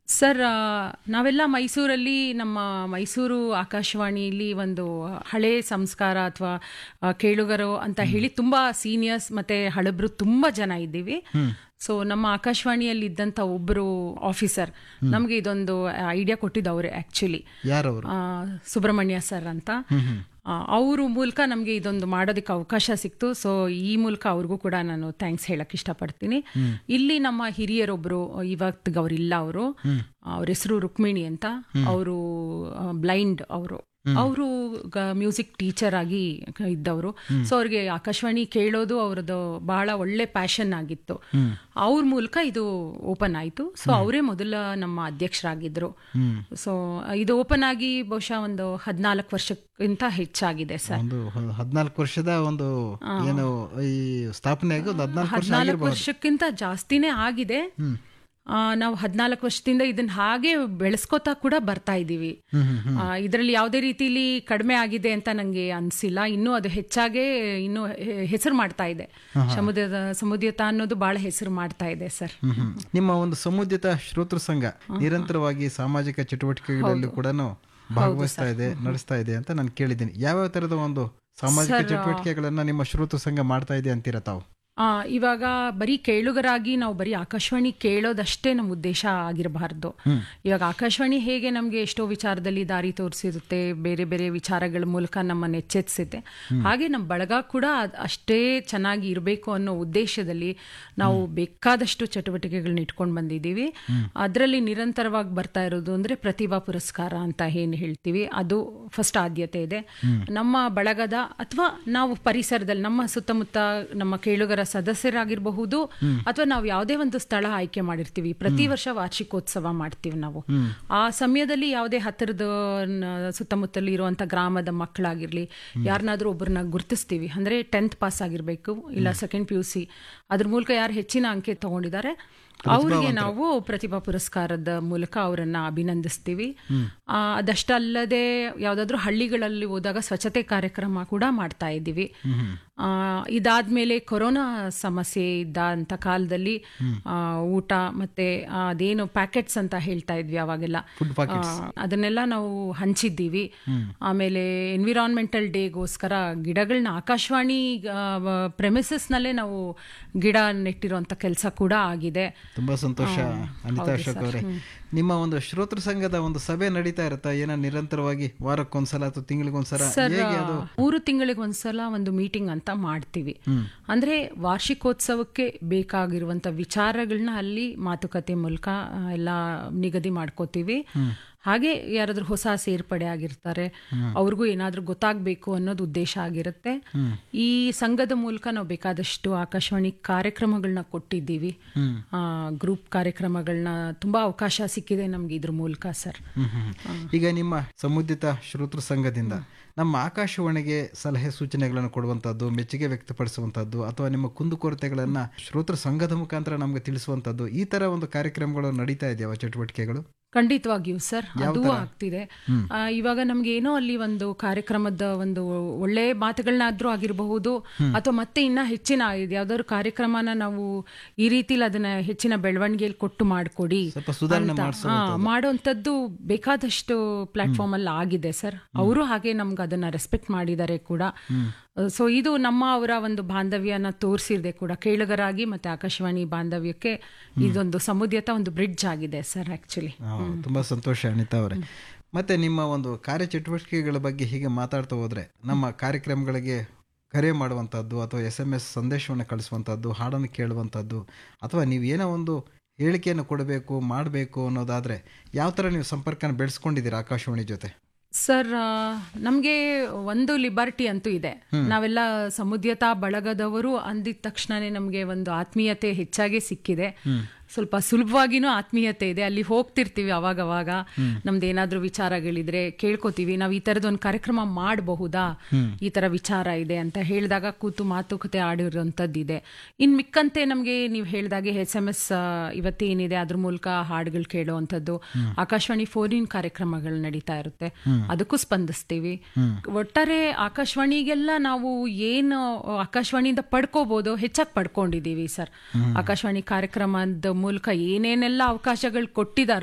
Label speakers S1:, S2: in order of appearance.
S1: Sir ಆ, ನಾವೆಲ್ಲ ಮೈಸೂರಲ್ಲಿ ನಮ್ಮ ಮೈಸೂರು ಆಕಾಶವಾಣಿಯಲ್ಲಿ ಒಂದು ಹಳೆ ಸಂಸ್ಕಾರ ಅಥವಾ ಕೇಳುಗರು ಅಂತ ಹೇಳಿ ತುಂಬಾ ಸೀನಿಯರ್ಸ್ ಮತ್ತೆ ಹಳಬ್ರು ತುಂಬಾ ಜನ ಇದ್ದೀವಿ ಸೊ ನಮ್ಮ ಆಕಾಶವಾಣಿಯಲ್ಲಿ ಇದ್ದಂತ ಒಬ್ಬರು ಆಫೀಸರ್ ನಮಗೆ ಇದೊಂದು ಐಡಿಯಾ ಕೊಟ್ಟಿದ್ದವ್ರೆ ಆಕ್ಚುಲಿ
S2: ಯಾರವರು
S1: ಸುಬ್ರಹ್ಮಣ್ಯ ಸರ್ ಅಂತ ಅವರು ಮೂಲಕ ನಮಗೆ ಇದೊಂದು ಮಾಡೋದಕ್ಕೆ ಅವಕಾಶ ಸಿಕ್ತು ಸೊ ಈ ಮೂಲಕ ಅವ್ರಿಗೂ ಕೂಡ ನಾನು ಥ್ಯಾಂಕ್ಸ್ ಹೇಳಕ್ ಇಷ್ಟಪಡ್ತೀನಿ ಇಲ್ಲಿ ನಮ್ಮ ಹಿರಿಯರೊಬ್ರು ಇವತ್ತಿಗೆ ಅವರಿಲ್ಲ ಅವರು ಅವ್ರ ಹೆಸರು ರುಕ್ಮಿಣಿ ಅಂತ ಅವರು ಬ್ಲೈಂಡ್ ಅವರು ಅವರು ಮ್ಯೂಸಿಕ್ ಟೀಚರ್ ಆಗಿ ಕ- ಇದ್ದವರು ಸೊ ಅವ್ರಿಗೆ ಆಕಾಶವಾಣಿ ಕೇಳೋದು ಅವ್ರದ್ದು ಬಹಳ ಒಳ್ಳೆ ಪ್ಯಾಷನ್ ಆಗಿತ್ತು ಅವ್ರ ಮೂಲಕ ಇದು ಓಪನ್ ಆಯ್ತು ಸೊ ಅವರೇ ಮೊದಲ ನಮ್ಮ ಅಧ್ಯಕ್ಷರಾಗಿದ್ರು ಸೊ ಇದು ಓಪನ್ ಆಗಿ ಬಹುಶಃ ಒಂದು ಹದಿನಾಲ್ಕು ವರ್ಷಕ್ಕಿಂತ ಹೆಚ್ಚಾಗಿದೆ ಸರ್
S2: ಒಂದು ಹದಿನಾಲ್ಕು ವರ್ಷದ ಒಂದು ಏನು ಈ ಸ್ಥಾಪನೆಯಾಗಿ ಒಂದು ಹದಿನಾಲ್ಕು ವರ್ಷ
S1: ಹದಿನಾಲ್ಕು
S2: ಆಗಿರ್ಬೋದು
S1: ವರ್ಷಕ್ಕಿಂತ ಜಾಸ್ತಿನೇ ಆಗಿದೆ ಆ, ನಾವು ಹದಿನಾಲ್ಕು ವರ್ಷದಿಂದ ಇದನ್ನ ಹಾಗೆ ಬೆಳೆಸ್ಕೋತಾ ಕೂಡ ಬರ್ತಾ ಇದ್ದೀವಿ ಇದರಲ್ಲಿ ಯಾವುದೇ ರೀತಿಲಿ ಕಡಿಮೆ ಆಗಿದೆ ಅಂತ ನಂಗೆ ಅನ್ಸಿಲ್ಲ ಇನ್ನೂ ಅದು ಹೆಚ್ಚಾಗೆ ಇನ್ನೂ ಹೆ- ಹೆಸರು ಮಾಡ್ತಾ ಇದೆ ಸಮುದ್ರದ ಸಮುದ್ಯತ ಅನ್ನೋದು ಬಹಳ ಹೆಸರು ಮಾಡ್ತಾ ಇದೆ ಸರ್
S2: ಹ್ಮ್, ಹ್ಮ್. ನಿಮ್ಮ ಒಂದು ಸಮುದ್ಯತ ಶ್ರೋತೃ ಸಂಘ ನಿರಂತರವಾಗಿ ಸಾಮಾಜಿಕ ಚಟುವಟಿಕೆಗಳಲ್ಲಿ ಕೂಡ ಭಾಗವಹಿಸ್ತಾ ಇದೆ ನಡೆಸ್ತಾ ಇದೆ ಅಂತ ನಾನು ಕೇಳಿದ್ದೀನಿ ಯಾವ್ಯಾವ ತರದ ಒಂದು ಸಾಮಾಜಿಕ ಚಟುವಟಿಕೆಗಳನ್ನ ನಿಮ್ಮ ಶ್ರೋತೃ ಸಂಘ ಮಾಡ್ತಾ ಇದೆ ಅಂತೀರಾ ತಾವು
S1: ಆ, ಇವಾಗ ಬರೀ ಕೇಳುಗರಾಗಿ ನಾವು ಬರೀ ಆಕಾಶವಾಣಿ ಕೇಳೋದಷ್ಟೇ ನಮ್ಮ ಉದ್ದೇಶ ಆಗಿರಬಾರ್ದು ಇವಾಗ ಆಕಾಶವಾಣಿ ಹೇಗೆ ನಮಗೆ ಎಷ್ಟೋ ವಿಚಾರದಲ್ಲಿ ದಾರಿ ತೋರಿಸಿರುತ್ತೆ ಬೇರೆ ಬೇರೆ ವಿಚಾರಗಳ ಮೂಲಕ ನಮ್ಮನ್ನು ಎಚ್ಚೆತ್ಸುತ್ತೆ ಹಾಗೆ ನಮ್ಮ ಬಳಗ ಕೂಡ ಅದ್- ಅಷ್ಟೇ ಚೆನ್ನಾಗಿ ಇರಬೇಕು ಅನ್ನೋ ಉದ್ದೇಶದಲ್ಲಿ ನಾವು ಬೇಕಾದಷ್ಟು ಚಟುವಟಿಕೆಗಳನ್ನ ಇಟ್ಕೊಂಡು ಬಂದಿದ್ದೀವಿ ಅದರಲ್ಲಿ ನಿರಂತರವಾಗಿ ಬರ್ತಾ ಇರೋದು ಅಂದ್ರೆ ಪ್ರತಿಭಾ ಪುರಸ್ಕಾರ ಅಂತ ಏನು ಹೇಳ್ತೀವಿ ಅದು ಫಸ್ಟ್ ಆದ್ಯತೆ ಇದೆ ನಮ್ಮ ಬಳಗದ ಅಥವಾ ನಾವು ಪರಿಸರದಲ್ಲಿ ನಮ್ಮ ಸುತ್ತಮುತ್ತ ನಮ್ಮ ಕೇಳುಗರ ಸದಸ್ಯರಾಗಿರಬಹುದು ಅಥವಾ ನಾವು ಯಾವುದೇ ಒಂದು ಸ್ಥಳ ಆಯ್ಕೆ ಮಾಡಿರ್ತೀವಿ ಪ್ರತಿ ವರ್ಷ ವಾರ್ಷಿಕೋತ್ಸವ ಮಾಡ್ತೀವಿ ನಾವು ಆ ಸಮಯದಲ್ಲಿ ಯಾವುದೇ ಹತ್ತಿರದ ನ- ಸುತ್ತಮುತ್ತಲು ಇರುವಂತ ಗ್ರಾಮದ ಮಕ್ಕಳಾಗಿರ್ಲಿ ಯಾರನ್ನಾದ್ರೂ ಒಬ್ಬರನ್ನ ಗುರುತಿಸ್ತೀವಿ ಅಂದ್ರೆ ಟೆಂತ್ ಪಾಸ್ ಆಗಿರ್ಬೇಕು ಇಲ್ಲ ಸೆಕೆಂಡ್ ಪಿ ಯು ಸಿ ಅದ್ರ ಮೂಲಕ ಯಾರು ಹೆಚ್ಚಿನ ಅಂಕೆ ತಗೊಂಡಿದ್ದಾರೆ ಅವರಿಗೆ ನಾವು ಪ್ರತಿಭಾ ಪುರಸ್ಕಾರದ ಮೂಲಕ ಅವರನ್ನ ಅಭಿನಂದಿಸ್ತೀವಿ ಆ, ಅದಷ್ಟಲ್ಲದೆ ಯಾವ್ದಾದ್ರು ಹಳ್ಳಿಗಳಲ್ಲಿ ಹೋದಾಗ ಸ್ವಚ್ಛತೆ ಕಾರ್ಯಕ್ರಮ ಕೂಡ ಮಾಡ್ತಾ ಇದ್ದೀವಿ ಆ, ಇದಾದ್ಮೇಲೆ ಕೊರೋನಾ ಸಮಸ್ಯೆ ಇದ್ದಂತ ಕಾಲದಲ್ಲಿ ಆ, ಊಟ ಮತ್ತೆ ಆ, ಅದೇನು ಪ್ಯಾಕೆಟ್ಸ್ ಅಂತ ಹೇಳ್ತಾ ಇದ್ವಿ ಅವಾಗೆಲ್ಲ ಆ, ಅದನ್ನೆಲ್ಲ ನಾವು ಹಂಚಿದ್ದೀವಿ ಆಮೇಲೆ ಎನ್ವಿರಾನ್ಮೆಂಟಲ್ ಡೇಗೋಸ್ಕರ ಗಿಡಗಳನ್ನ ಆಕಾಶವಾಣಿ ಪ್ರೆಮಿಸಸ್ ನಲ್ಲೇ ನಾವು ಗಿಡ ನೆಟ್ಟಿರುವಂತ ಕೆಲಸ ಕೂಡ ಆಗಿದೆ
S2: ತುಂಬಾ ಸಂತೋಷ ಅನಿತಾ ಅಶೋಕ್ ಅವರೇ ನಿಮ್ಮ ಒಂದು ಶ್ರೋತೃ ಸಂಘದ ಒಂದು ಸಭೆ ನಡೀತಾ ಇರುತ್ತಾ ಏನ ನಿರಂತರವಾಗಿ ವಾರಕ್ಕೊಂದ್ಸಲ ಅಥವಾ ತಿಂಗಳಿಗೊಂದ್ಸಲ ಹೇಗೆ ಅದು
S1: ಮೂರು ತಿಂಗಳಿಗೆ ಒಂದ್ಸಲ ಒಂದು ಮೀಟಿಂಗ್ ಅಂತ ಮಾಡ್ತೀವಿ ಅಂದ್ರೆ ವಾರ್ಷಿಕೋತ್ಸವಕ್ಕೆ ಬೇಕಾಗಿರುವಂತ ವಿಚಾರಗಳನ್ನ ಅಲ್ಲಿ ಮಾತುಕತೆ ಮೂಲಕ ಆ, ಎಲ್ಲ ನಿಗದಿ ಮಾಡ್ಕೋತೀವಿ ಹಾಗೆ ಯಾರಾದ್ರೂ ಹೊಸ ಸೇರ್ಪಡೆ ಆಗಿರ್ತಾರೆ ಅವ್ರಿಗೂ ಏನಾದ್ರೂ ಗೊತ್ತಾಗ್ಬೇಕು ಅನ್ನೋದು ಉದ್ದೇಶ ಆಗಿರುತ್ತೆ ಈ ಸಂಘದ ಮೂಲಕ ನಾವು ಬೇಕಾದಷ್ಟು ಆಕಾಶವಾಣಿ ಕಾರ್ಯಕ್ರಮಗಳನ್ನ ಕೊಟ್ಟಿದ್ದೀವಿ ಗ್ರೂಪ್ ಕಾರ್ಯಕ್ರಮಗಳನ್ನ ತುಂಬಾ ಅವಕಾಶ ಸಿಕ್ಕಿದೆ ನಮ್ಗೆ ಇದ್ರ ಮೂಲಕ ಸರ್
S2: ಹ್ಮ್, ಹ್ಮ್, ಹ್ಮ್. ಈಗ ನಿಮ್ಮ ಸಮುದಿತ ಶ್ರೋತೃ ಸಂಘದಿಂದ ನಮ್ಮ ಆಕಾಶವಾಣಿಗೆ ಸಲಹೆ ಸೂಚನೆಗಳನ್ನು ಕೊಡುವಂತದ್ದು ಮೆಚ್ಚುಗೆ ವ್ಯಕ್ತಪಡಿಸುವಂತದ್ದು ಅಥವಾ ನಿಮ್ಮ ಕುಂದುಕೊರತೆಗಳನ್ನ ಶ್ರೋತೃ ಸಂಘದ ಮುಖಾಂತರ ನಮ್ಗೆ ತಿಳಿಸುವಂತದ್ದು ಈ ತರ ಒಂದು ಕಾರ್ಯಕ್ರಮಗಳು ನಡೀತಾ ಇದೆಯಾ ಚಟುವಟಿಕೆಗಳು
S1: ಖಂಡಿತವಾಗಿಯೂ ಸರ್ ಅದೂ ಆಗ್ತಿದೆ ಆ, ಇವಾಗ ನಮ್ಗೆ ಏನೋ ಅಲ್ಲಿ ಒಂದು ಕಾರ್ಯಕ್ರಮದ ಒಂದು ಒಳ್ಳೆ ಮಾತುಗಳನ್ನಾದ್ರೂ ಆಗಿರಬಹುದು ಅಥವಾ ಮತ್ತೆ ಇನ್ನ ಹೆಚ್ಚಿನ ಇದು ಯಾವ್ದಾದ್ರು ಕಾರ್ಯಕ್ರಮನ ನಾವು ಈ ರೀತಿಲಿ ಅದನ್ನ ಹೆಚ್ಚಿನ ಬೆಳವಣಿಗೆಯಲ್ಲಿ ಕೊಟ್ಟು ಮಾಡ್ಕೊಡಿ
S2: ಸ್ವಲ್ಪ ಸುಧಾರಣೆ
S1: ಅಂತ,
S2: ಮಾಡಿಸೋ
S1: ಆ, ಮಾಡೋಂಥದ್ದು ಬೇಕಾದಷ್ಟು ಪ್ಲಾಟ್ಫಾರ್ಮ್ ಅಲ್ಲಿ ಆಗಿದೆ ಸರ್ ಅವರು ಹಾಗೆ ನಮ್ಗೆ ಅದನ್ನ ರೆಸ್ಪೆಕ್ಟ್ ಮಾಡಿದ್ದಾರೆ ಕೂಡ ಸೊ ಇದು ನಮ್ಮ ಅವರ ಒಂದು ಬಾಂಧವ್ಯನ ತೋರಿಸಿದೆ ಕೂಡ ಕೇಳುಗರಾಗಿ ಮತ್ತೆ ಆಕಾಶವಾಣಿ ಬಾಂಧವ್ಯಕ್ಕೆ ಇದೊಂದು ಸಮುದ್ಯತ ಒಂದು ಬ್ರಿಡ್ಜ್ ಆಗಿದೆ ಸರ್ ಆಕ್ಚುಲಿ
S2: ಆ, ತುಂಬಾ ಸಂತೋಷ ಅನಿತಾ ಅವರೇ ಮತ್ತೆ ನಿಮ್ಮ ಒಂದು ಕಾರ್ಯಚಟುವಟಿಕೆಗಳ ಬಗ್ಗೆ ಹೀಗೆ ಮಾತಾಡ್ತಾ ಹೋದ್ರೆ ನಮ್ಮ ಕಾರ್ಯಕ್ರಮಗಳಿಗೆ ಕರೆ ಮಾಡುವಂಥದ್ದು ಅಥವಾ ಎಸ್ ಎಮ್ ಎಸ್ ಸಂದೇಶವನ್ನು ಕಳಿಸುವಂಥದ್ದು ಹಾಡನ್ನು ಕೇಳುವಂಥದ್ದು ಅಥವಾ ನೀವು ಏನೋ ಒಂದು ಹೇಳಿಕೆಯನ್ನು ಕೊಡಬೇಕು ಮಾಡಬೇಕು ಅನ್ನೋದಾದ್ರೆ ಯಾವ ಥರ ನೀವು ಸಂಪರ್ಕನ ಬೆಳೆಸ್ಕೊಂಡಿದ್ದೀರಾ ಆಕಾಶವಾಣಿ ಜೊತೆ
S1: ಸರ್ ನಮಗೆ ಒಂದು ಲಿಬರ್ಟಿ ಅಂತೂ ಇದೆ ನಾವೆಲ್ಲ ಸಮುದ್ಯತಾ ಬಳಗದವರು ಅಂದಿದ ತಕ್ಷಣನೇ ನಮಗೆ ಒಂದು ಆತ್ಮೀಯತೆ ಹೆಚ್ಚಾಗಿ ಸಿಕ್ಕಿದೆ ಸ್ವಲ್ಪ ಸುಲಭವಾಗಿನೂ ಆತ್ಮೀಯತೆ ಇದೆ ಅಲ್ಲಿ ಹೋಗ್ತಿರ್ತೀವಿ ಅವಾಗ ಅವಾಗ ನಮ್ದು ಏನಾದ್ರೂ ವಿಚಾರಗಳಿದ್ರೆ ಕೇಳ್ಕೊತೀವಿ ನಾವು ಈ ತರದ ಒಂದು ಕಾರ್ಯಕ್ರಮ ಮಾಡಬಹುದಾ ಈ ತರ ವಿಚಾರ ಇದೆ ಅಂತ ಹೇಳಿದಾಗ ಕೂತು ಮಾತುಕತೆ ಆಡಿರೋಂಥದ್ದು ಇದೆ ಇನ್ ಮಿಕ್ಕಂತೆ ನಮಗೆ ನೀವು ಹೇಳಿದಾಗೆ ಎಸ್ ಎಂ ಎಸ್ ಇವತ್ತೇನಿದೆ ಅದ್ರ ಮೂಲಕ ಹಾಡುಗಳು ಕೇಳುವಂಥದ್ದು ಆಕಾಶವಾಣಿ ಫೋನ್ ಇನ್ ಕಾರ್ಯಕ್ರಮಗಳು ನಡೀತಾ ಇರುತ್ತೆ ಅದಕ್ಕೂ ಸ್ಪಂದಿಸ್ತೀವಿ ಒಟ್ಟಾರೆ ಆಕಾಶವಾಣಿಗೆಲ್ಲ ನಾವು ಏನು ಆಕಾಶವಾಣಿಯಿಂದ ಪಡ್ಕೋಬಹುದು ಹೆಚ್ಚಾಗಿ ಪಡ್ಕೊಂಡಿದೀವಿ ಸರ್ ಆಕಾಶವಾಣಿ ಕಾರ್ಯಕ್ರಮದ ಮೂಲಕ ಏನೇನೆಲ್ಲ ಅವಕಾಶಗಳು ಕೊಟ್ಟಿದಾರೋ